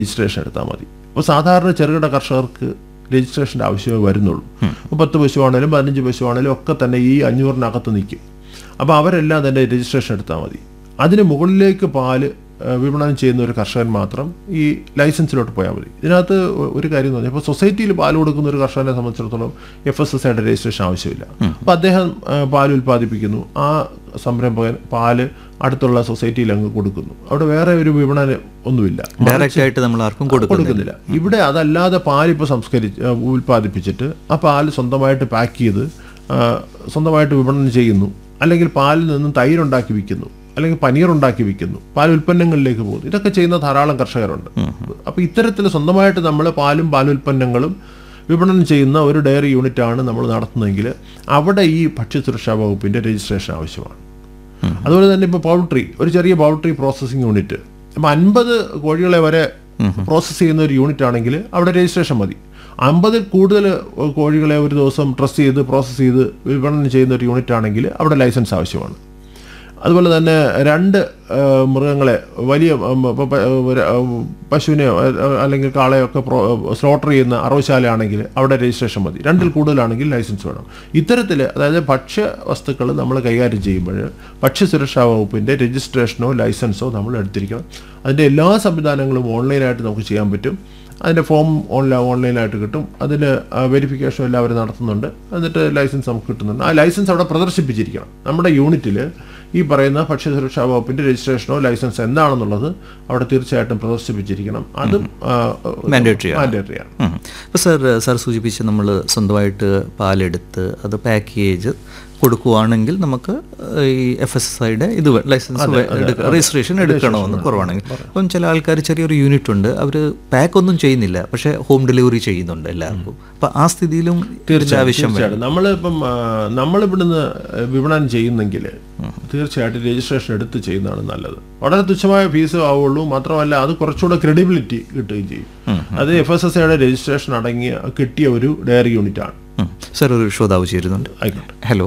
Registration എടുത്താൽ മതി അപ്പോൾ സാധാരണ ചെറുകിട കർഷകർക്ക് രജിസ്ട്രേഷൻ്റെ ആവശ്യമേ വരുന്നുള്ളൂ അപ്പോൾ പത്ത് പശുവാണേലും പതിനഞ്ച് പശുവാണേലും ഒക്കെ തന്നെ ഈ അഞ്ഞൂറിനകത്ത് നിൽക്കും അപ്പോൾ അവരെല്ലാം തന്നെ രജിസ്ട്രേഷൻ എടുത്താൽ മതി അതിന് മുകളിലേക്ക് പാല് ഏഹ്, വിപണനം ചെയ്യുന്ന ഒരു കർഷകൻ മാത്രം ഈ ലൈസൻസിലോട്ട് പോയാൽ മതി ഇതിനകത്ത് ഒ- ഒരു കാര്യം എന്ന് പറഞ്ഞാൽ ഇപ്പോൾ സൊസൈറ്റിയിൽ പാൽ കൊടുക്കുന്ന ഒരു കർഷകനെ സംബന്ധിച്ചിടത്തോളം എഫ് എസ് എസ് ഐയുടെ രജിസ്ട്രേഷൻ ആവശ്യമില്ല അപ്പോൾ അദ്ദേഹം ഏഹ്, പാൽ ഉൽപ്പാദിപ്പിക്കുന്നു ആ സംരംഭകൻ പാല് അടുത്തുള്ള സൊസൈറ്റിയിൽ അങ്ങ് കൊടുക്കുന്നു അവിടെ വേറെ ഒരു വിപണനം ഒന്നുമില്ല ഡയറക്റ്റ് ആയിട്ട് നമ്മൾ ആർക്കും കൊടുക്കുന്നില്ല കൊടുക്കുന്നില്ല ഇവിടെ അതല്ലാതെ പാലിപ്പോൾ സംസ്കരിച്ച് ആ, ഉൽപ്പാദിപ്പിച്ചിട്ട് ആ പാല് സ്വന്തമായിട്ട് പാക്ക് ചെയ്ത് ആ, സ്വന്തമായിട്ട് വിപണനം ചെയ്യുന്നു അല്ലെങ്കിൽ പാലിൽ നിന്നും തൈരുണ്ടാക്കി വിൽക്കുന്നു അല്ലെങ്കിൽ പനീർ ഉണ്ടാക്കി വിൽക്കുന്നു പാൽ ഉൽപ്പന്നങ്ങളിലേക്ക് പോകുന്നു ഇതൊക്കെ ചെയ്യുന്ന ധാരാളം കർഷകരുണ്ട് അപ്പോൾ ഇത്തരത്തിൽ സ്വന്തമായിട്ട് നമ്മൾ പാലും പാലുൽപ്പന്നങ്ങളും വിപണനം ചെയ്യുന്ന ഒരു ഡയറി യൂണിറ്റ് ആണ് നമ്മൾ നടത്തുന്നതെങ്കിൽ അവിടെ ഈ ഭക്ഷ്യസുരക്ഷാ വകുപ്പിന്റെ രജിസ്ട്രേഷൻ ആവശ്യമാണ് അതുപോലെ തന്നെ ഇപ്പോൾ പൗൾട്രി ഒരു ചെറിയ പൗൾട്രി പ്രോസസ്സിംഗ് യൂണിറ്റ് അപ്പം അൻപത് കോഴികളെ വരെ പ്രോസസ്സ് ചെയ്യുന്ന ഒരു യൂണിറ്റ് ആണെങ്കിൽ അവിടെ രജിസ്ട്രേഷൻ മതി അമ്പതിൽ കൂടുതൽ കോഴികളെ ഒരു ദിവസം ട്രസ് ചെയ്ത് പ്രോസസ്സ് ചെയ്ത് വിപണനം ചെയ്യുന്ന ഒരു യൂണിറ്റ് ആണെങ്കിൽ അവിടെ ലൈസൻസ് ആവശ്യമാണ് അതുപോലെ തന്നെ രണ്ട് ആ, മൃഗങ്ങളെ വലിയ ഉം, പ- പ- ഒരു, ആ, പശുവിനെയോ ആ, അല്ലെങ്കിൽ കാളയോ ഒക്കെ സ്ലോട്ടർ ചെയ്യുന്ന അറവശാലയാണെങ്കിൽ അവിടെ രജിസ്ട്രേഷൻ മതി രണ്ടിൽ കൂടുതലാണെങ്കിൽ ലൈസൻസ് വേണം ഇത്തരത്തിൽ അതായത് ഭക്ഷ്യ വസ്തുക്കൾ നമ്മൾ കൈകാര്യം ചെയ്യുമ്പോൾ ഭക്ഷ്യസുരക്ഷാ വകുപ്പിൻ്റെ രജിസ്ട്രേഷനോ ലൈസൻസോ നമ്മൾ എടുത്തിരിക്കണം അതിൻ്റെ എല്ലാ സംവിധാനങ്ങളും ഓൺലൈനായിട്ട് നമുക്ക് ചെയ്യാൻ പറ്റും അതിൻ്റെ ഫോം ഓൺലൈൻ ഓൺലൈനായിട്ട് കിട്ടും അതിന് വെരിഫിക്കേഷൻ എല്ലാം അവർ നടത്തുന്നുണ്ട് എന്നിട്ട് ലൈസൻസ് നമുക്ക് കിട്ടുന്നുണ്ട് ആ ലൈസൻസ് അവിടെ പ്രദർശിപ്പിച്ചിരിക്കണം നമ്മുടെ യൂണിറ്റിൽ ഈ പറയുന്ന ഭക്ഷ്യസുരക്ഷാ വകുപ്പിൻ്റെ രജിസ്ട്രേഷനോ ലൈസൻസ് എന്താണെന്നുള്ളത് അവിടെ തീർച്ചയായിട്ടും പ്രദർശിപ്പിച്ചിരിക്കണം അതും Mandatory ആണ്. മാൻഡേറ്ററി ആണ് ഇപ്പോൾ സാർ സാർ സൂചിപ്പിച്ച് നമ്മൾ സ്വന്തമായിട്ട് പാലെടുത്ത് അത് പാക്കേജ് കൊടുക്കുവാണെങ്കിൽ നമുക്ക് ഈ എഫ് എസ് എസ് ഐയുടെ ഇത് വേ- ലൈസൻസ് വേ- എടുക്ക- രജിസ്ട്രേഷൻ എടുക്കണമെന്ന് കുറവാണെങ്കിൽ അപ്പം ചില ആൾക്കാർ ചെറിയൊരു യൂണിറ്റ് ഉണ്ട് അവർ പാക്ക് ഒന്നും ചെയ്യുന്നില്ല പക്ഷേ ഹോം ഡെലിവറി ചെയ്യുന്നുണ്ട് എല്ലാവർക്കും അപ്പം ആ സ്ഥിതിയിലും ഇതിന്റെ ആവശ്യം വേണം തീർച്ചയായിട്ടും നമ്മളിപ്പം ആ, നമ്മളിവിടുന്ന് വിപണനം ചെയ്യുന്നെങ്കിൽ തീർച്ചയായിട്ടും രജിസ്ട്രേഷൻ എടുത്ത് ചെയ്യുന്നതാണ് നല്ലത് വളരെ തുച്ഛമായ ഫീസ് ആവുള്ളൂ മാത്രമല്ല അത് കുറച്ചുകൂടെ ക്രെഡിബിലിറ്റി കിട്ടുകയും ചെയ്യും അത് എഫ് എസ് എസ് ഐയുടെ രജിസ്ട്രേഷൻ അടങ്ങിയ കിട്ടിയ ഒരു ഡയറി യൂണിറ്റ് ആണ് ഉം. സാർ ഒരു ശ്രോതാവ് ചേരുന്നുണ്ട് ആയിക്കോട്ടെ ഹലോ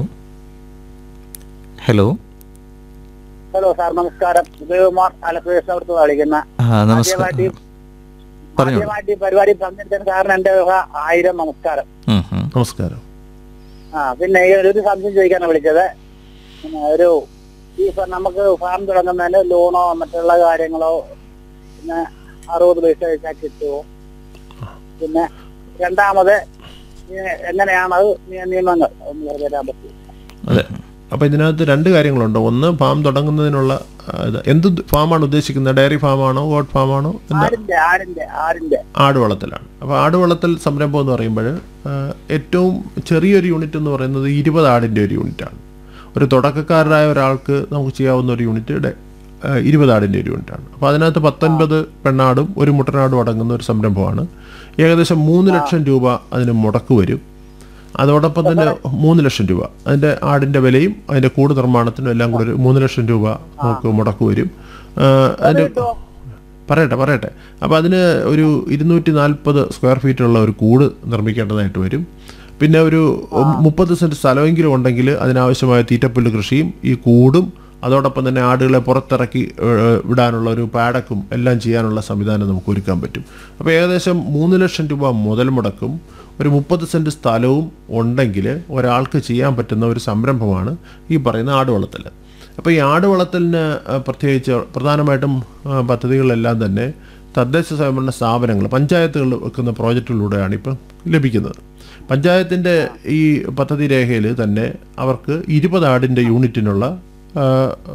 ഹലോ ഹലോ സാർ നമസ്കാരം ഉദയകുമാർ ആലപ്പുഴത്ത് കളിക്കുന്ന ആ നമസ്കാരം ആദ്യമായിട്ട് പറഞ്ഞു ആദ്യമായിട്ട് ഈ പരിപാടി പങ്കെടുത്തതിന് സാറിന് എന്റെ വക ആയിരം നമസ്കാരം ഉം, ഉം. നമസ്കാരം ആ പിന്നെ ഈ ഒരു സംശയം ചോദിക്കാനാണ് വിളിച്ചത് പിന്നെ ഒരു ഈ ഫ- നമുക്ക് ഫാം തുടങ്ങുന്നതിന് ലോണോ മറ്റുള്ള കാര്യങ്ങളോ പിന്നെ അറുപത് പൈസ വെച്ചാൽ കിട്ടുമോ പിന്നെ രണ്ടാമത് ഈ എങ്ങനെയാണത് നിയ- നിയമങ്ങൾ ഒന്ന് പറഞ്ഞു തരാൻ പറ്റുമോ അതെ അപ്പോൾ ഇതിനകത്ത് രണ്ട് കാര്യങ്ങളുണ്ട് ഒന്ന് ഫാം തുടങ്ങുന്നതിനുള്ള ആ, ഇത് എന്ത് ഫാമാണ് ഉദ്ദേശിക്കുന്നത് ഡയറി ഫാമാണോ ഗോഡ് ഫാമാണോ എന്താ ആടിന്റെ ആടിന്റെ ആടിന്റെ ആട് വളർത്തലാണ് അപ്പോൾ ആട് വളർത്തൽ സംരംഭം എന്ന് പറയുമ്പോൾ ആ, ഏറ്റവും ചെറിയൊരു യൂണിറ്റ് എന്ന് പറയുന്നത് ഇരുപത് ആടിൻ്റെ ഒരു യൂണിറ്റാണ് ഒരു തുടക്കക്കാരനായ ഒരാൾക്ക് നമുക്ക് ചെയ്യാവുന്ന ഒരു യൂണിറ്റ് ഡെ- ആ, ഇരുപത് ആടിൻ്റെ ഒരു യൂണിറ്റാണ് അപ്പോൾ അതിനകത്ത് പത്തൊൻപത് പെണ്ണാടും ഒരു മുട്ടനാടും അടങ്ങുന്ന ഒരു സംരംഭമാണ് ഏകദേശം മൂന്ന് ലക്ഷം രൂപ അതിന് മുടക്ക് വരും അതോടൊപ്പം തന്നെ മൂന്ന് ലക്ഷം രൂപ അതിൻ്റെ ആടിൻ്റെ വിലയും അതിൻ്റെ കൂട് നിർമ്മാണത്തിനും എല്ലാം കൂടെ ഒരു മൂന്ന് ലക്ഷം രൂപ നമുക്ക് മുടക്ക് വരും ആ, അതിൻ്റെ പറയട്ടെ പറയട്ടെ അപ്പോൾ അതിന് ഒരു ഇരുന്നൂറ്റി നാൽപ്പത് സ്ക്വയർ ഫീറ്റുള്ള ഒരു കൂട് നിർമ്മിക്കേണ്ടതായിട്ട് വരും പിന്നെ ഒരു മുപ്പത് സെൻറ്റ് സ്ഥലമെങ്കിലും ഉണ്ടെങ്കിൽ അതിനാവശ്യമായ തീറ്റപ്പുല്ല് കൃഷിയും ഈ കൂടും അതോടൊപ്പം തന്നെ ആടുകളെ പുറത്തിറക്കി ഏഹ്, വിടാനുള്ള ഒരു പാടക്കും എല്ലാം ചെയ്യാനുള്ള സംവിധാനം നമുക്ക് ഒരുക്കാൻ പറ്റും അപ്പോൾ ഏകദേശം മൂന്ന് ലക്ഷം രൂപ മുതൽ മുടക്കും ഒരു മുപ്പത് സെൻറ്റ് സ്ഥലവും ഉണ്ടെങ്കിൽ ഒരാൾക്ക് ചെയ്യാൻ പറ്റുന്ന ഒരു സംരംഭമാണ് ഈ പറയുന്ന ആട് വളർത്തൽ അപ്പോൾ ഈ ആട് വളർത്തലിന് ആ, പ്രത്യേകിച്ച് പ്രധാനമായിട്ടും ആ, പദ്ധതികളെല്ലാം തന്നെ തദ്ദേശ സ്വയംഭരണ സ്ഥാപനങ്ങൾ പഞ്ചായത്തുകൾ വെക്കുന്ന പ്രോജക്റ്റുകളിലൂടെയാണ് ഇപ്പം ലഭിക്കുന്നത് പഞ്ചായത്തിൻ്റെ ഈ പദ്ധതി രേഖയിൽ തന്നെ അവർക്ക് ഇരുപത് ആടിൻ്റെ യൂണിറ്റിനുള്ള ആ,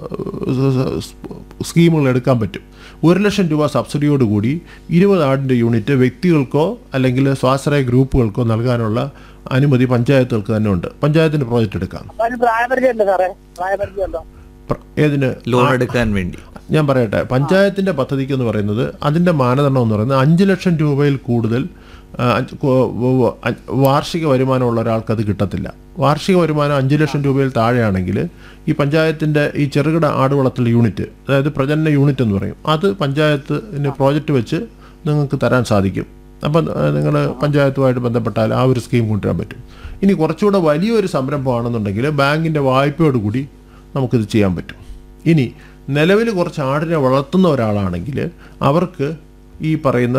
സ്കീമുകൾ എടുക്കാൻ പറ്റും ഒരു ലക്ഷം രൂപ സബ്സിഡിയോടുകൂടി ഇരുപത് ആടിൻ്റെ യൂണിറ്റ് വ്യക്തികൾക്കോ അല്ലെങ്കിൽ സ്വാശ്രയ ഗ്രൂപ്പുകൾക്കോ നൽകാനുള്ള അനുമതി പഞ്ചായത്തുകൾക്ക് തന്നെ ഉണ്ട് പഞ്ചായത്തിന് പ്രോജക്റ്റ് എടുക്കാം അപ്പൊ അതിന് പ്രായപരിചയം ഉണ്ടോ സാറേ പ്രായപരിചയം ഉണ്ടോ പ്ര- ഏതിന് ലോൺ എടുക്കാൻ വേണ്ടി ഞാൻ പറയട്ടെ പഞ്ചായത്തിന്റെ പദ്ധതിക്ക് എന്ന് പറയുന്നത് അതിന്റെ മാനദണ്ഡം എന്ന് പറയുന്നത് അഞ്ച് ലക്ഷം രൂപയിൽ കൂടുതൽ ആ, അഞ്ച് കോ- വ- വ- അ- വാർഷിക വരുമാനമുള്ള ഒരാൾക്ക് അത് കിട്ടത്തില്ല വാർഷിക വരുമാനം അഞ്ച് ലക്ഷം രൂപയിൽ താഴെയാണെങ്കിൽ ഈ പഞ്ചായത്തിന്റെ ഈ ചെറുകിട ആടുവളർത്തൽ യൂണിറ്റ് അതായത് പ്രജനന യൂണിറ്റ് എന്ന് പറയും അത് പഞ്ചായത്തിന് പ്രോജക്റ്റ് വെച്ച് നിങ്ങൾക്ക് തരാൻ സാധിക്കും അപ്പം നിങ്ങൾ പഞ്ചായത്തുമായിട്ട് ബന്ധപ്പെട്ടാൽ ആ ഒരു സ്കീം കൊണ്ടുവരാൻ പറ്റും ഇനി കുറച്ചുകൂടെ വലിയൊരു സംരംഭമാണെന്നുണ്ടെങ്കിൽ ബാങ്കിൻ്റെ വായ്പയോടുകൂടി നമുക്കിത് ചെയ്യാൻ പറ്റും ഇനി നിലവിൽ കുറച്ച് ആടിനെ വളർത്തുന്ന ഒരാളാണെങ്കിൽ അവർക്ക് ഈ പറയുന്ന